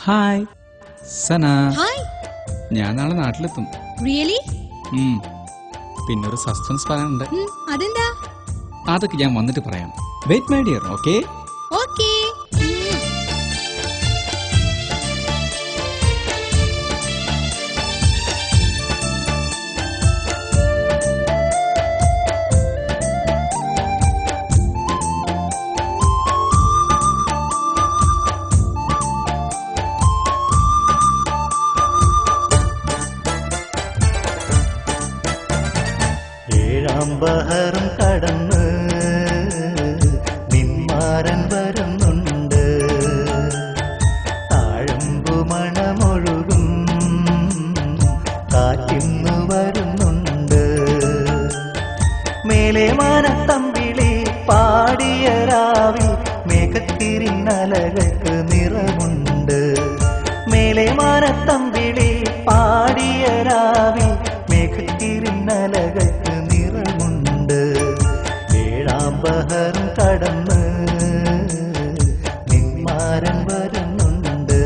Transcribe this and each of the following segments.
Hi സന hi ഞാൻ നാളെ നാട്ടിലെത്തും really ഉം. പിന്നൊരു സസ്പെൻസ് പറയാനുണ്ട് അതെന്താ അതൊക്കെ ഞാൻ വന്നിട്ട് പറയാം wait my dear okay okay ഏഴാം ബഹറും കടന്ന് നിന്മാരൻ വരുന്നുണ്ട് താഴമ്പു മണമൊഴുകും കാറ്റിന്നു വരുന്നുണ്ട് മേലെ മാനത്തമ്പിളി പാടിയ രാവിൽ മേഘത്തിരിന്നലകൾക്ക് നിറമുണ്ട് മേലെ മാനത്തമ്പിളി പാടിയ രാവിൽ മേഘത്തിരിന്നലകൾക്ക് നിറമുണ്ട് ഏഴാം ബഹറും കടന്ന് നിന്മാരൻ വരുന്നുണ്ട്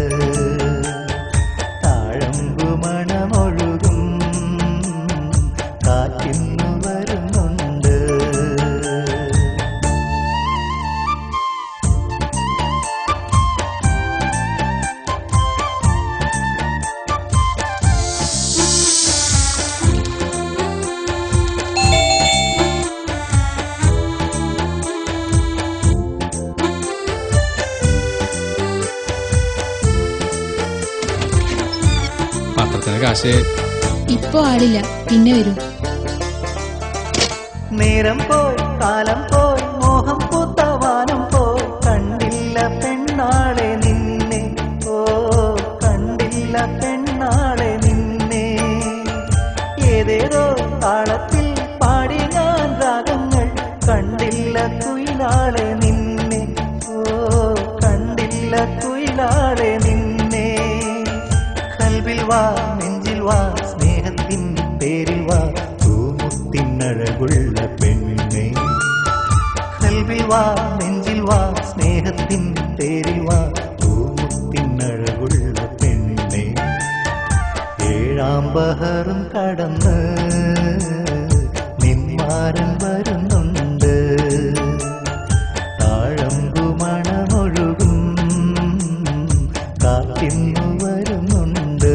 താഴമ്പു മണമൊഴുകും കാറ്റിന്നു വരുന്നുണ്ട് പത്രത്തിന് കാശ് ഇപ്പൊ ആളില്ല പിന്നെ വരും നേരം പോയി കാലം പോയി മോഹം പൂത്തവാനം പോയി കണ്ടില്ല പെണ്ണാളെ നിന്നെ ഓ കണ്ടില്ല പെണ്ണാളെ നിന്നെ ഏതേതോ താളത്തിൽ പാടി ഞാൻ രാഗങ്ങൾ കണ്ടില്ല കുയിലാളെ നിന്നെ ഓ കണ്ടില്ല കുയിലാളെ നിന്നെ കൽവിൽ വാ നെഞ്ചിൽ വാ സ്നേഹത്തിൻ പേരിൽ വാ തൂമുത്തിനഴകുള്ള പെണ്ണെ കൽവിൽ വാ നെഞ്ചിൽ വാ സ്നേഹത്തിൻ പേരിൽ വാ തൂമുത്തിനഴകുള്ള പെണ്ണെ ഏഴാം ബഹറും കടന്ന് നിന്മാരൻ വരുന്നുണ്ട് താഴമ്പു മണമൊഴുകും കാറ്റിന്നു വരുന്നുണ്ട്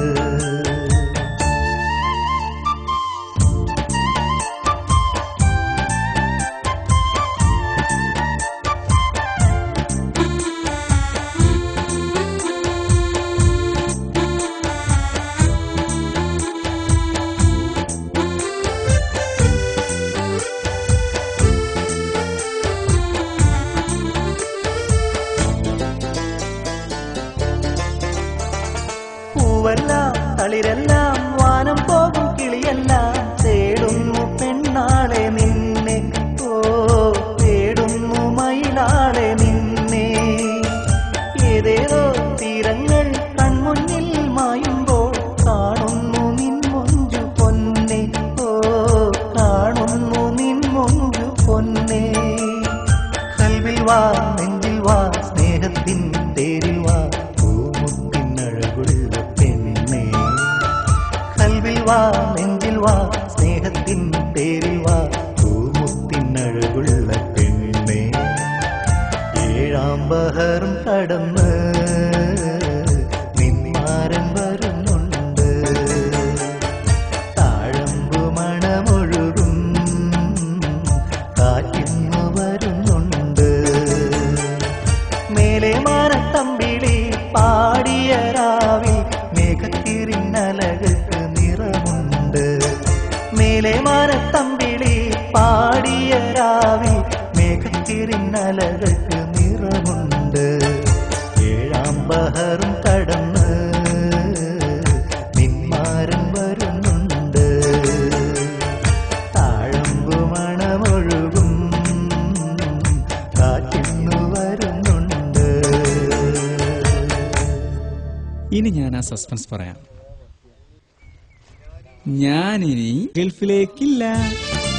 പൂവെല്ലാം തളിരെല്ലാം വാനം പോകും കിളിയെല്ലാം തേടുന്നു പെണ്ണാളെ നിന്നെ ഓ തേടുന്നു മയിലാളെ നിന്നെ ഏതേതോ തീരങ്ങൾ കൺമുന്നിൽ മായുമ്പോൾ കാണുന്നു നിൻ മുഞ്ചു പൊന്നെ ഓ കാണുന്നു നിൻ മുഞ്ചു പൊന്നെ കൽവിൽ വാ നെഞ്ചിൽ വാ സ്നേഹത്തിൻ തേരിൽ വാ പൂമുത്തിനഴകുള്ള പെണ്ണെ കൽവിൽ വാ നെഞ്ചിൽ വാ സ്നേഹത്തിൻ തേരിൽ വാ പൂമുത്തിനഴകുള്ള പെണ്ണെ ഏഴാം ബഹറും കടന്ന് നിന്മാരൻ വരുന്നുണ്ട് താഴമ്പു മണമൊഴുകും കാറ്റിന്നു വരുന്നുണ്ട് മേലെ മാനത്തമ്പിളി പാടിയ രാവിൽ മേഘത്തിരിന്നലകൾക്ക് നിറമുണ്ട് മേലെ മാനത്തമ്പിളി പാടിയ രാവിൽ മേഘത്തിരിന്നലകൾക്ക് നിറമുണ്ട് ഏഴാം ബഹറും കടന്ന് നിന്മാരൻ വരുന്നുണ്ട് താഴമ്പു മണമൊഴുകും കാറ്റിന്നു വരുന്നുണ്ട് ഇനി ഞാൻ ആ സസ്പെൻസ് പറയാം ഞാനിനി ഗൾഫിലേക്കില്ല